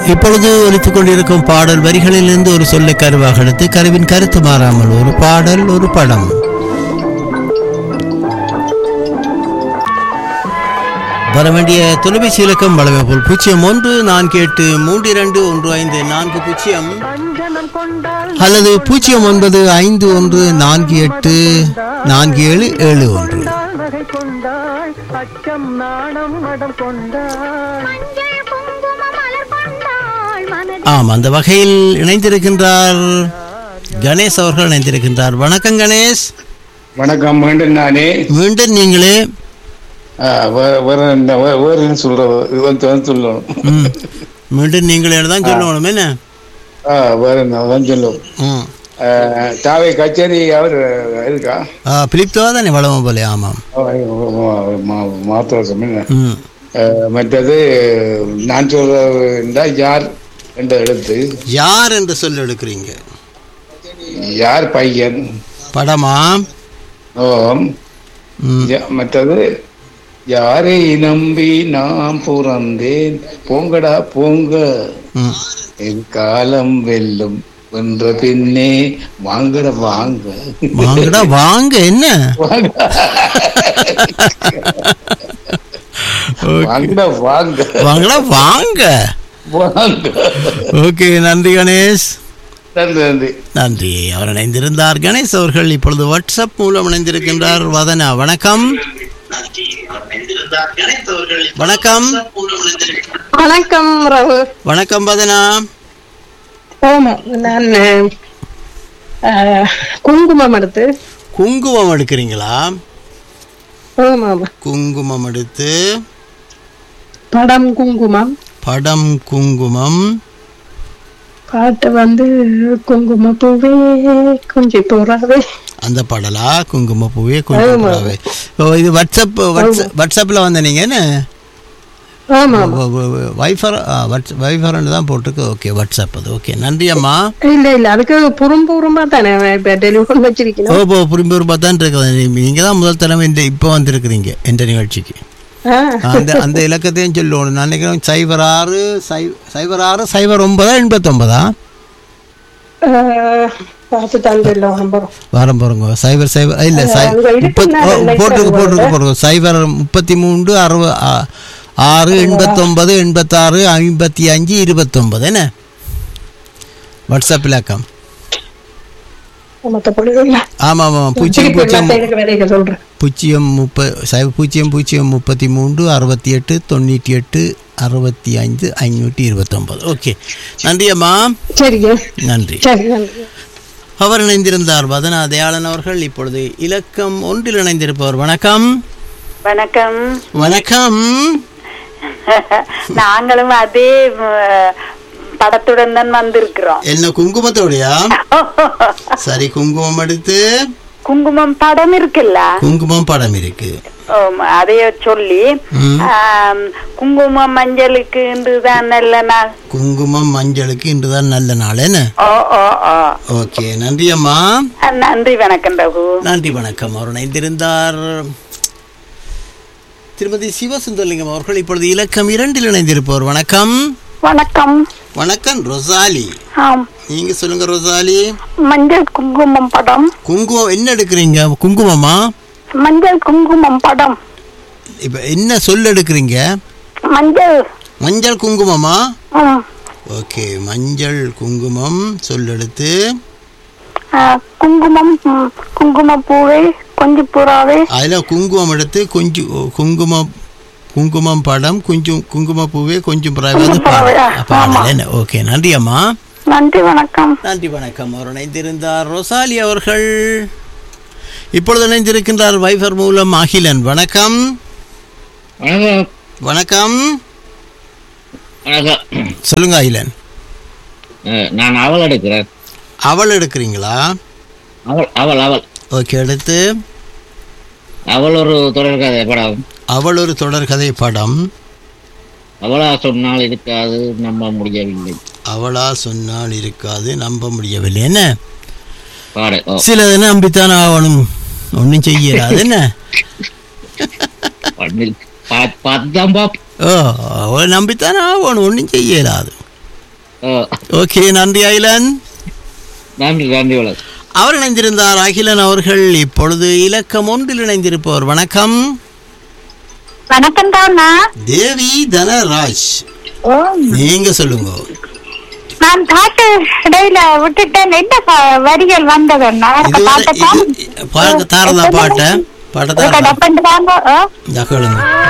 இப்பொழுது ஒலித்துக் கொண்டிருக்கும் பாடல் வரிகளிலிருந்து ஒரு சொல்லை கருவாக எடுத்து கருவின் கருத்து மாறாமல் ஒரு பாடல் ஒரு படம் வர வேண்டிய தொலைபேசி இலக்கம் வளமை போல் பூஜ்ஜியம் ஒன்று நான்கு எட்டு மூன்று இரண்டு ஒன்று ஐந்து நான்கு பூஜ்ஜியம் அல்லது பூஜ்ஜியம் ஒன்பது ஐந்து ஒன்று நான்கு எட்டு நான்கு ஏழு ஏழு ஒன்று நகை கொண்டாள் அச்சம் நாணம் மடம் கொண்டாள் மஞ்சள் குங்கும மலர் கொண்டாள் மனதில் ஆம் அந்த வகையில் இணைந்திருக்கின்றார் கணேஷ் அவர்கள் இணைந்திருக்கின்றார் வணக்கம் கணேஷ் வணக்கம் மீண்டும் நானே மீண்டும் நீங்களே ஆ, வே- வேற என்ன வே- வேற என்ன சொல்றது இது வந்து வந்து சொல்லணும் ம், மீண்டும் நீங்களே தான் சொல்லணும் என்ன ஆ, வேற என்ன தான் சொல்லுவோம் ம் ஆ, தாவை கச்சேரி அவர் இருக்கா ஆ, பிலிப் தோவா தானே வளம போலே ஆமாம் மாத்திரம் என்ன ம் ஆ, மற்றது நான் சொல்றதா யார் என்ற எழுத்து யார் என்று சொல்ல எடுக்கிறீங்க யார் பையன் படமா ஓம் ம் யா- மற்றது யாரை நம்பி நான் பிறந்தேன் போங்கடா போங்க ம் என் காலம் வெல்லும் வென்ற பின்னே வாங்கட வாங்க வாங்கடா வாங்க என்ன வாங்கட வாங்க வாங்கடா வாங்க வாங்க ஓகே நன்றி கணேஷ் நன்றி நன்றி நன்றி அவர் இணைந்திருந்தார் கணேஷ் அவர்கள் இப்பொழுது வாட்ஸ்அப் மூலம் இணைந்திருக்கின்றார் வதனா வணக்கம் வணக்கம் வணக்கம் ரகு வணக்கம் வதனா ஆமா நான் அஹ், குங்குமம் எடுத்து குங்குமம் எடுக்கிறீங்களா ஆமா ஆமா குங்குமம் எடுத்து படம் குங்குமம் படம் குங்குமம் பாட்டு வந்து குங்கும பூவே கொஞ்சி போறாவே அந்த பாடலா குங்கும பூவே குங்குமப்பூவே ஓ இது வாட்ஸ்அப் வாட்ஸ்அப் வாட்ஸ்அப்பில் வந்த நீங்க என்ன ஆமா ஆமா வைஃபர் வைஃபர்னு தான் போட்டிருக்கு ஓகே வாட்ஸ்அப் அது ஓகே நன்றி அம்மா இல்ல இல்ல அதுக்கு புறம்பு புறம்பா தானே இப்ப டெலிஃபோன் ஓ வச்சிருக்கணும் இப்போ புரிம்பு ரூபா தான் இருக்குது நீங்கள் தான் முதல் தடவை இந்த இப்போ வந்திருக்கிறீங்க இந்த நிகழ்ச்சிக்கு ஆ, அந்த அந்த இலக்கத்தையும் சொல்லணும் நான் நினைக்கிறேன் சைபர் ஆறு சை சைபர் ஆறு சைபர் ஒன்பதா எண்பத்தொன்பதா அஹ், பார்த்து தான் சொல்லுவோம் நம்புறோம் வாரம் போகிறோங்க சைபர் சைபர் இல்லை சை அங்க இருக்கு முப்பத்தி நான் ஓ, நினைக்கிறேன் போட்டிருக்கு போட்டிருக்கு உங்கள்ட்ட. போட்டிருக்கு சைபர் முப்பத்தி மூன்று அறுபது ஆறு எண்பத்தொன்பது எண்பத்தாறு ஐம்பத்தி அஞ்சு இருபத்தொன்பது என்ன வாட்ஸ்அப் இலக்கம் மத்தபடி இல்ல ஆமாம் ஆமாம் பூஜ்ஜியம் திருப்பி பூஜ்ஜியம் மத்த எனக்கு வேலைக்கு சொல்றேன் பூஜ்ஜியம் முப்ப சைபர் பூஜ்ஜியம் பூஜ்ஜியம் முப்பத்தி மூன்று அறுபத்தி எட்டு தொண்ணூற்றி எட்டு அறுபத்தி ஐந்து ஐநூற்றி இருபத்தொன்பது ஓகே நன்றி அம்மா சரிங்க நன்றி சரி நன்றி அவர் இணைந்திருந்தார் வதனா தயாளன் அவர்கள் இப்பொழுது இலக்கம் ஒன்றில் இணைந்திருப்பவர் வணக்கம் வணக்கம் வணக்கம் நாங்களும் அதே ம், படத்துடன் தான் வந்திருக்கிறோம் என்ன குங்குமத்தோடையா சரி குங்குமம் எடுத்து குங்குமம் படம் இருக்குல்ல குங்குமம் படம் இருக்கு ஆம், அதைய சொல்லி ம். ஆம், குங்குமம் மஞ்சளுக்கு தான் நல்ல நாள் குங்குமம் மஞ்சளுக்கு இன்றுதான் நல்ல நாள் என்ன ஓ ஓ ஓ ஓகே நன்றி அம்மா அஹ், நன்றி வணக்கம் ரகு நன்றி வணக்கம் அவர் இணைந்திருந்தார் திருமதி சிவசுந்தரலிங்கம் அவர்கள் இப்பொழுது இலக்கம் இரண்டில் இணைந்திருப்பவர் வணக்கம் வணக்கம் வணக்கம் ரொசாலி ஆம் நீங்க சொல்லுங்க ரொசாலி மஞ்சள் குங்குமம் படம் குங்குமம் என்ன எடுக்கிறீங்க குங்குமமா மஞ்சள் குங்குமம் படம் இப்ப என்ன சொல் எடுக்கிறீங்க மஞ்சள் மஞ்சள் குங்குமமா ஓகே மஞ்சள் குங்குமம் சொல் எடுத்து குங்குமம் குங்கும பூவே கொஞ்சி புறாவே அதுல குங்குமம் எடுத்து கொஞ்சம் குங்குமம் குங்குமம் படம் கொஞ்சம் குங்கும பூவே கொஞ்சம் பிறகு பாடல் என்ன ஓகே நன்றி அம்மா நன்றி வணக்கம் நன்றி வணக்கம் அவர் இணைந்திருந்தார் ரொசாலி அவர்கள் இப்பொழுது இணைந்திருக்கின்றார் வைஃபர் மூலம் அகிலன் வணக்கம் வணக்கம் வணக்கம் வணக்கம் சொல்லுங்க அகிலன் அஹ், நான் அவள் எடுக்கிறேன் அவள் எடுக்கிறீங்களா அவள் அவள் அவள் ஓகே எடுத்து அவள் ஒரு தொடர்கதை படம் அவள் ஒரு தொடர்கதை படம் அவளா சொன்னால் இருக்காது நம்ப முடியவில்லை அவளா சொன்னால் இருக்காது நம்ப முடியவில்லை என்ன பாடு ஓ சிலது நம்பித்தான் ஆகணும் ஒன்றும் செய்யலாது என்ன பண்ணில் பார்த்து தான் பாப் ஓ அவளை நம்பித்தான் ஆகணும் ஒன்றும் செய்யலாது ஓ ஓகே நன்றி அகிலன் நன்றி நன்றி வளர் அவர் இணைந்திருந்தார் அகிலன் அவர்கள் இப்பொழுது இலக்கம் ஒன்றில் இணைந்திருப்பவர் வணக்கம் வணக்கம் தானா தேவி தனராஜ் நீங்க சொல்லுங்க நான் காட்டு இடையில விட்டுட்டேன் என்ன ப- வரிகள் வந்ததுன்னா இதுவரை இது பாருங்க தாரதா பாட்டை பாட்டை தாரதா டப்பண்டு தாங்க இந்த கேளுங்க